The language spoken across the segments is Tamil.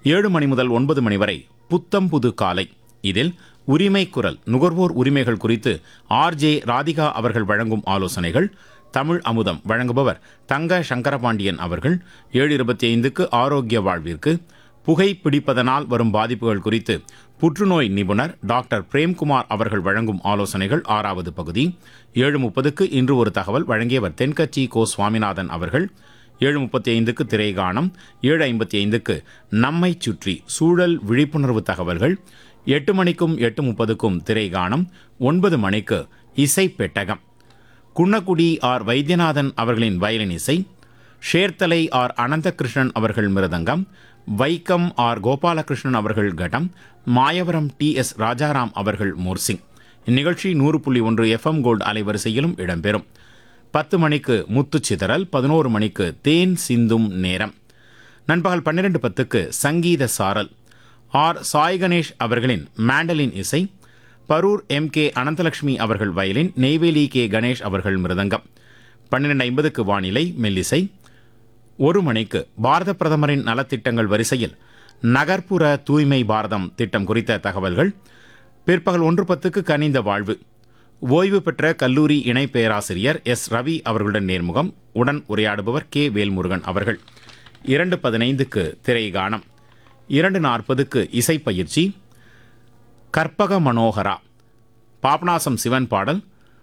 ஏழு மணி முதல் ஒன்பது மணி வரை புத்தம் புது காலை இதில் உரிமை குரல் நுகர்வோர் உரிமைகள் குறித்து ஆர்ஜே ராதிகா அவர்கள் வழங்கும் ஆலோசனைகள் தமிழ் அமுதம் வழங்குபவர் தங்க சங்கரபாண்டியன் அவர்கள் ஏழு இருபத்தி ஐந்துக்கு ஆரோக்கிய வாழ்விற்கு புகை பிடிப்பதனால் வரும் பாதிப்புகள் குறித்து புற்றுநோய் நிபுணர் டாக்டர் பிரேம்குமார் அவர்கள் வழங்கும் ஆலோசனைகள் ஆறாவது பகுதி ஏழு முப்பதுக்கு இன்று ஒரு தகவல் வழங்கியவர் தென்கட்சி கோ சுவாமிநாதன் அவர்கள் ஏழு முப்பத்தி ஐந்துக்கு திரைகாணம் ஏழு ஐம்பத்தி ஐந்துக்கு நம்மை சுற்றி சூழல் விழிப்புணர்வு தகவல்கள் எட்டு மணிக்கும் எட்டு முப்பதுக்கும் திரைகாணம் ஒன்பது மணிக்கு இசை பெட்டகம் குன்னக்குடி ஆர் வைத்தியநாதன் அவர்களின் வயலின் இசை ஷேர்தலை ஆர் அனந்தகிருஷ்ணன் அவர்கள் மிருதங்கம் வைக்கம் ஆர் கோபாலகிருஷ்ணன் அவர்கள் கடம் மாயவரம் டி எஸ் ராஜாராம் அவர்கள் மோர்சிங் இந்நிகழ்ச்சி நூறு புள்ளி ஒன்று எஃப்எம் கோல்டு அலைவரிசையிலும் இடம்பெறும் பத்து மணிக்கு முத்துச்சிதறல் பதினோரு மணிக்கு தேன் சிந்தும் நேரம் நண்பகல் பன்னிரண்டு பத்துக்கு சங்கீத சாரல் ஆர் சாய் கணேஷ் அவர்களின் மேண்டலின் இசை பரூர் எம் கே அனந்தலட்சுமி அவர்கள் வயலின் நெய்வேலி கே கணேஷ் அவர்கள் மிருதங்கம் பன்னிரெண்டு ஐம்பதுக்கு வானிலை மெல்லிசை ஒரு மணிக்கு பாரத பிரதமரின் நலத்திட்டங்கள் வரிசையில் நகர்ப்புற தூய்மை பாரதம் திட்டம் குறித்த தகவல்கள் பிற்பகல் ஒன்று பத்துக்கு கனிந்த வாழ்வு ஓய்வு பெற்ற கல்லூரி இணை பேராசிரியர் எஸ் ரவி அவர்களுடன் நேர்முகம் உடன் உரையாடுபவர் கே வேல்முருகன் அவர்கள் இரண்டு பதினைந்துக்கு திரைகானம் இரண்டு நாற்பதுக்கு இசைப்பயிற்சி கற்பக மனோகரா பாபநாசம் சிவன் பாடல்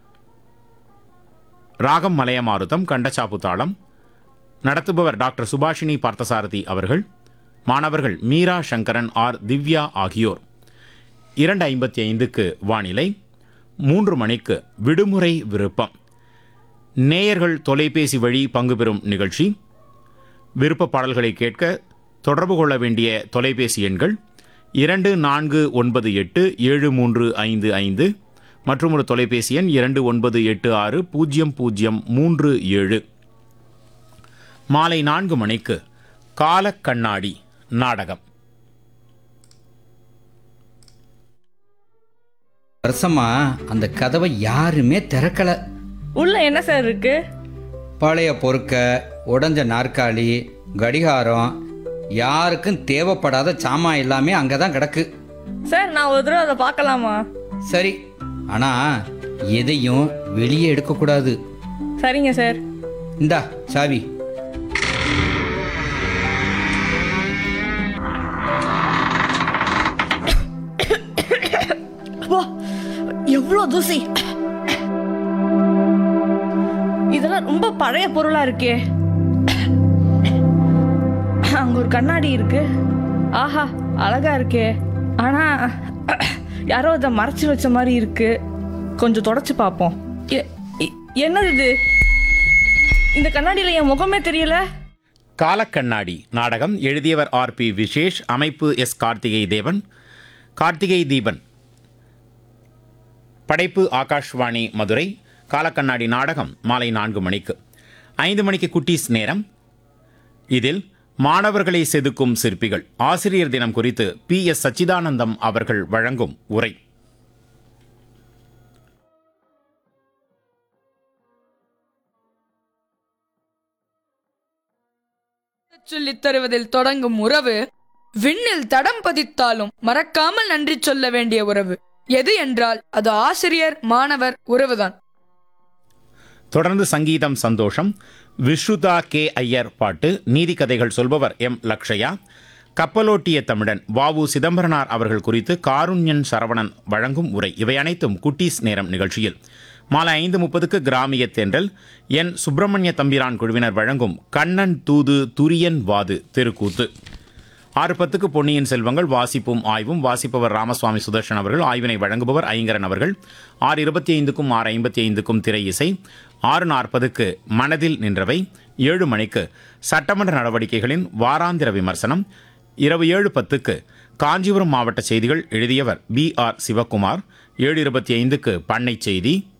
ராகம் மலையமாருதம் கண்டச்சாப்பு தாளம் நடத்துபவர் டாக்டர் சுபாஷினி பார்த்தசாரதி அவர்கள் மாணவர்கள் மீரா சங்கரன் ஆர் திவ்யா ஆகியோர் இரண்டு ஐம்பத்தி ஐந்துக்கு வானிலை மூன்று மணிக்கு விடுமுறை விருப்பம் நேயர்கள் தொலைபேசி வழி பங்கு பெறும் நிகழ்ச்சி விருப்ப பாடல்களை கேட்க தொடர்பு கொள்ள வேண்டிய தொலைபேசி எண்கள் இரண்டு நான்கு ஒன்பது எட்டு ஏழு மூன்று ஐந்து ஐந்து மற்றும் ஒரு தொலைபேசி எண் இரண்டு ஒன்பது எட்டு ஆறு பூஜ்ஜியம் பூஜ்ஜியம் மூன்று ஏழு மாலை நான்கு மணிக்கு காலக்கண்ணாடி நாடகம் வருஷமா அந்த கதவை யாருமே திறக்கல உள்ள என்ன சார் இருக்கு பழைய பொறுக்க உடஞ்ச நாற்காலி கடிகாரம் யாருக்கும் தேவைப்படாத சாமான் எல்லாமே அங்கே தான் கிடக்கு சார் நான் ஒரு தடவை அதை பார்க்கலாமா சரி ஆனா எதையும் வெளியே எடுக்கக்கூடாது சரிங்க சார் இந்தா சாவி வா எவ்வளோ தூசி இதெல்லாம் ரொம்ப பழைய பொருளா இருக்கே அங்க ஒரு கண்ணாடி இருக்கு ஆஹா அழகா இருக்கே ஆனா யாரோ இதை மறைச்சு வச்ச மாதிரி இருக்கு கொஞ்சம் தொடச்சு பார்ப்போம் எ- எ- என்னது இது இந்த கண்ணாடியில என் முகமே தெரியல காலக்கண்ணாடி நாடகம் எழுதியவர் ஆர் பி விசேஷ் அமைப்பு எஸ் கார்த்திகை தேவன் கார்த்திகை தீபன் படைப்பு ஆகாஷ்வாணி மதுரை காலக்கண்ணாடி நாடகம் மாலை நான்கு மணிக்கு ஐந்து மணிக்கு குட்டீஸ் நேரம் இதில் மாணவர்களை செதுக்கும் சிற்பிகள் ஆசிரியர் தினம் குறித்து பி எஸ் சச்சிதானந்தம் அவர்கள் வழங்கும் உரை சொல்லித் தருவதில் தொடங்கும் உறவு விண்ணில் தடம் பதித்தாலும் மறக்காமல் நன்றி சொல்ல வேண்டிய உறவு எது என்றால் அது ஆசிரியர் மாணவர் உறவுதான் தொடர்ந்து சங்கீதம் சந்தோஷம் விஸ்ருதா கே ஐயர் பாட்டு நீதி கதைகள் சொல்பவர் எம் லக்ஷயா கப்பலோட்டிய தமிழன் வாவு சிதம்பரனார் அவர்கள் குறித்து காருண்யன் சரவணன் வழங்கும் உரை இவை அனைத்தும் குட்டீஸ் நேரம் நிகழ்ச்சியில் மாலை ஐந்து முப்பதுக்கு கிராமிய தென்றல் என் சுப்பிரமணிய தம்பிரான் குழுவினர் வழங்கும் கண்ணன் தூது துரியன் வாது தெருக்கூத்து ஆறு பத்துக்கு பொன்னியின் செல்வங்கள் வாசிப்பும் ஆய்வும் வாசிப்பவர் ராமசுவாமி சுதர்ஷன் அவர்கள் ஆய்வினை வழங்குபவர் ஐங்கரன் அவர்கள் ஆறு இருபத்தி ஐந்துக்கும் ஆறு ஐம்பத்தி ஐந்துக்கும் திரை இசை ஆறு நாற்பதுக்கு மனதில் நின்றவை ஏழு மணிக்கு சட்டமன்ற நடவடிக்கைகளின் வாராந்திர விமர்சனம் இரவு ஏழு பத்துக்கு காஞ்சிபுரம் மாவட்ட செய்திகள் எழுதியவர் பி ஆர் சிவக்குமார் ஏழு இருபத்தி ஐந்துக்கு பண்ணை செய்தி